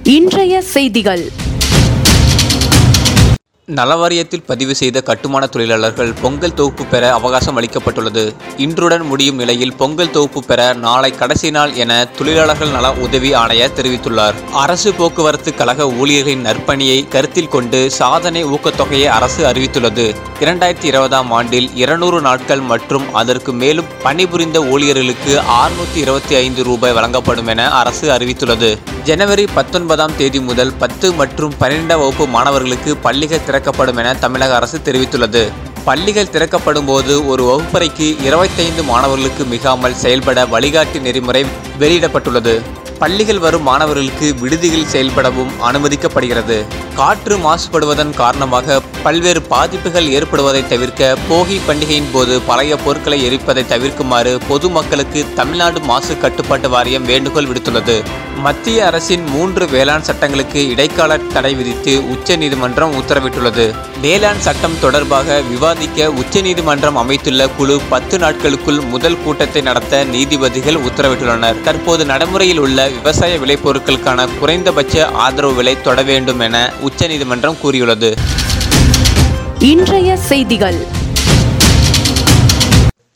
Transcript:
இன்றைய செய்திகள் நலவாரியத்தில் பதிவு செய்த கட்டுமான தொழிலாளர்கள் பொங்கல் தொகுப்பு பெற அவகாசம் அளிக்கப்பட்டுள்ளது இன்றுடன் முடியும் நிலையில் பொங்கல் தொகுப்பு பெற நாளை கடைசி நாள் என தொழிலாளர்கள் நல உதவி ஆணையர் தெரிவித்துள்ளார் அரசு போக்குவரத்து கழக ஊழியர்களின் நற்பணியை கருத்தில் கொண்டு சாதனை ஊக்கத்தொகையை அரசு அறிவித்துள்ளது இரண்டாயிரத்தி இருபதாம் ஆண்டில் இருநூறு நாட்கள் மற்றும் அதற்கு மேலும் பணிபுரிந்த ஊழியர்களுக்கு ஆறுநூத்தி இருபத்தி ஐந்து ரூபாய் வழங்கப்படும் என அரசு அறிவித்துள்ளது ஜனவரி பத்தொன்பதாம் தேதி முதல் பத்து மற்றும் பன்னிரெண்டாம் வகுப்பு மாணவர்களுக்கு பள்ளிகள் திறக்கப்படும் என தமிழக அரசு தெரிவித்துள்ளது பள்ளிகள் திறக்கப்படும் போது ஒரு வகுப்பறைக்கு இருபத்தைந்து மாணவர்களுக்கு மிகாமல் செயல்பட வழிகாட்டி நெறிமுறை வெளியிடப்பட்டுள்ளது பள்ளிகள் வரும் மாணவர்களுக்கு விடுதிகள் செயல்படவும் அனுமதிக்கப்படுகிறது காற்று மாசுபடுவதன் காரணமாக பல்வேறு பாதிப்புகள் ஏற்படுவதை தவிர்க்க போகி பண்டிகையின் போது பழைய பொருட்களை எரிப்பதை தவிர்க்குமாறு பொதுமக்களுக்கு தமிழ்நாடு மாசு கட்டுப்பாட்டு வாரியம் வேண்டுகோள் விடுத்துள்ளது மத்திய அரசின் மூன்று வேளாண் சட்டங்களுக்கு இடைக்கால தடை விதித்து உச்சநீதிமன்றம் உத்தரவிட்டுள்ளது வேளாண் சட்டம் தொடர்பாக விவாதிக்க உச்சநீதிமன்றம் அமைத்துள்ள குழு பத்து நாட்களுக்குள் முதல் கூட்டத்தை நடத்த நீதிபதிகள் உத்தரவிட்டுள்ளனர் தற்போது நடைமுறையில் உள்ள விவசாய விளைபொருட்களுக்கான குறைந்தபட்ச ஆதரவு விலை தொட வேண்டும் என உச்சநீதிமன்றம் கூறியுள்ளது இன்றைய செய்திகள்